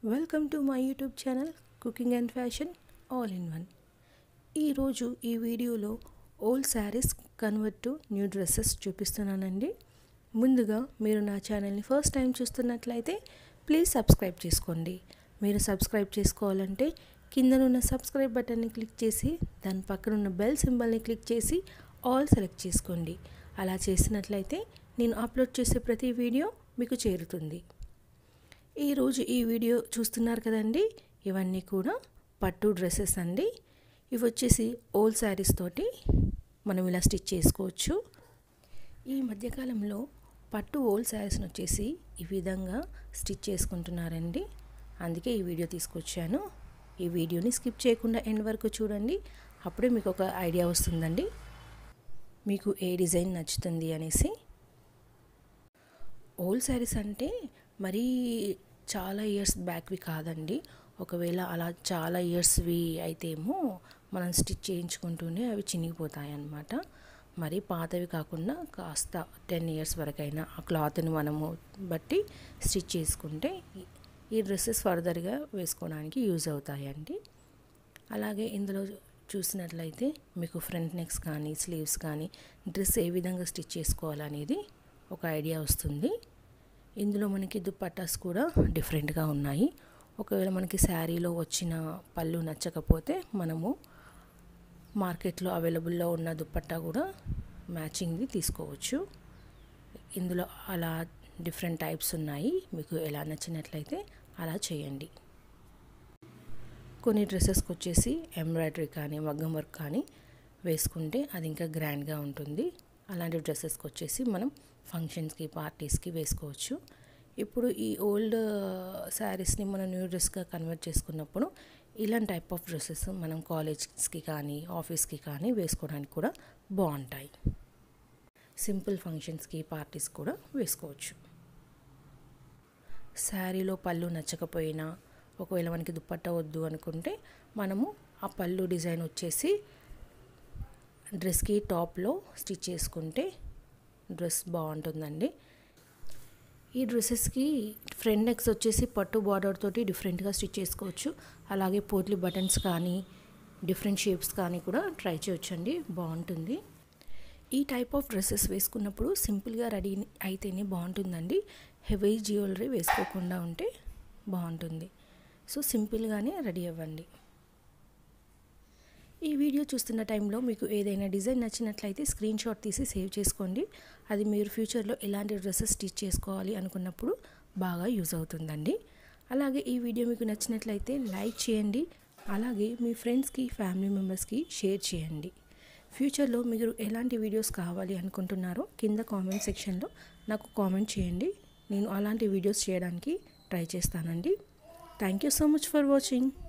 welcome to my YouTube channel cooking and fashion all in one ఈరోజు ఈ వీడియోలో old saris convert to new dresses చూపిస్తున్నానండి ముందుగా మీరు నా ఛానల్ని ఫస్ట్ టైం చూస్తున్నట్లయితే ప్లీజ్ సబ్స్క్రైబ్ చేసుకోండి మీరు సబ్స్క్రైబ్ చేసుకోవాలంటే కిందనున్న సబ్స్క్రైబ్ బటన్ని క్లిక్ చేసి దాని పక్కన ఉన్న బెల్ సింబల్ని క్లిక్ చేసి ఆల్ సెలెక్ట్ చేసుకోండి అలా చేసినట్లయితే నేను అప్లోడ్ చేసే ప్రతి వీడియో మీకు చేరుతుంది ఈరోజు ఈ వీడియో చూస్తున్నారు కదండి ఇవన్నీ కూడా పట్టు డ్రెస్సెస్ అండి ఇవి వచ్చేసి ఓల్డ్ శారీస్ తోటి మనం ఇలా స్టిచ్ చేసుకోవచ్చు ఈ మధ్యకాలంలో పట్టు ఓల్డ్ శారీస్ని వచ్చేసి ఈ విధంగా స్టిచ్ చేసుకుంటున్నారండి అందుకే ఈ వీడియో తీసుకొచ్చాను ఈ వీడియోని స్కిప్ చేయకుండా ఎండ్ వరకు చూడండి అప్పుడే మీకు ఒక ఐడియా వస్తుందండి మీకు ఏ డిజైన్ నచ్చుతుంది అనేసి ఓల్డ్ శారీస్ అంటే మరీ చాలా ఇయర్స్ బ్యాక్వి కాదండి ఒకవేళ అలా చాలా ఇయర్స్వి అయితేమో మనం స్టిచ్ చేయించుకుంటూనే అవి చినిగిపోతాయి అన్నమాట మరి పాతవి కాకుండా కాస్త టెన్ ఇయర్స్ వరకైనా ఆ క్లాత్ని మనము బట్టి స్టిచ్ చేసుకుంటే ఈ డ్రెస్సెస్ ఫర్దర్గా వేసుకోవడానికి యూజ్ అవుతాయండి అలాగే ఇందులో చూసినట్లయితే మీకు ఫ్రంట్ నెక్స్ కానీ స్లీవ్స్ కానీ డ్రెస్ ఏ విధంగా స్టిచ్ చేసుకోవాలనేది ఒక ఐడియా వస్తుంది ఇందులో మనకి దుప్పటాస్ కూడా డిఫరెంట్గా ఉన్నాయి ఒకవేళ మనకి శారీలో వచ్చిన పళ్ళు నచ్చకపోతే మనము మార్కెట్లో అవైలబుల్లో ఉన్న దుప్పట్టా కూడా మ్యాచింగ్ది తీసుకోవచ్చు ఇందులో అలా డిఫరెంట్ టైప్స్ ఉన్నాయి మీకు ఎలా నచ్చినట్లయితే అలా చేయండి కొన్ని డ్రెస్సెస్కి వచ్చేసి ఎంబ్రాయిడరీ కానీ మగ్గం వర్క్ కానీ వేసుకుంటే అది ఇంకా గ్రాండ్గా ఉంటుంది అలాంటి డ్రెస్సెస్కి వచ్చేసి మనం ఫంక్షన్స్కి పార్టీస్కి వేసుకోవచ్చు ఇప్పుడు ఈ ఓల్డ్ శారీస్ని మనం న్యూ డ్రెస్గా కన్వర్ట్ చేసుకున్నప్పుడు ఇలాంటి టైప్ ఆఫ్ డ్రెస్సెస్ మనం కాలేజ్స్కి కానీ ఆఫీస్కి కానీ వేసుకోవడానికి కూడా బాగుంటాయి సింపుల్ ఫంక్షన్స్కి పార్టీస్ కూడా వేసుకోవచ్చు శారీలో పళ్ళు నచ్చకపోయినా ఒకవేళ మనకి దుప్పట్ట వద్దు అనుకుంటే మనము ఆ పళ్ళు డిజైన్ వచ్చేసి డ్రెస్కి టాప్లో స్టిచ్ చేసుకుంటే డ్రెస్ బాగుంటుందండి ఈ డ్రెస్సెస్కి ఫ్రంట్ నెక్స్ వచ్చేసి పట్టు బార్డర్ తోటి డిఫరెంట్గా స్టిచ్ చేసుకోవచ్చు అలాగే పోట్లీ బటన్స్ కానీ డిఫరెంట్ షేప్స్ కానీ కూడా ట్రై చేయొచ్చండి బాగుంటుంది ఈ టైప్ ఆఫ్ డ్రెస్సెస్ వేసుకున్నప్పుడు సింపుల్గా రెడీ అయితేనే బాగుంటుందండి హెవీ జ్యువెలరీ వేసుకోకుండా ఉంటే బాగుంటుంది సో సింపుల్గానే రెడీ అవ్వండి ఈ వీడియో చూస్తున్న టైంలో మీకు ఏదైనా డిజైన్ నచ్చినట్లయితే స్క్రీన్ షాట్ తీసి సేవ్ చేసుకోండి అది మీరు ఫ్యూచర్లో ఎలాంటి డ్రెస్సెస్ స్టిచ్ చేసుకోవాలి అనుకున్నప్పుడు బాగా యూజ్ అవుతుందండి అలాగే ఈ వీడియో మీకు నచ్చినట్లయితే లైక్ చేయండి అలాగే మీ ఫ్రెండ్స్కి ఫ్యామిలీ మెంబర్స్కి షేర్ చేయండి ఫ్యూచర్లో మీరు ఎలాంటి వీడియోస్ కావాలి అనుకుంటున్నారో కింద కామెంట్ సెక్షన్లో నాకు కామెంట్ చేయండి నేను అలాంటి వీడియోస్ చేయడానికి ట్రై చేస్తానండి thank you so much for watching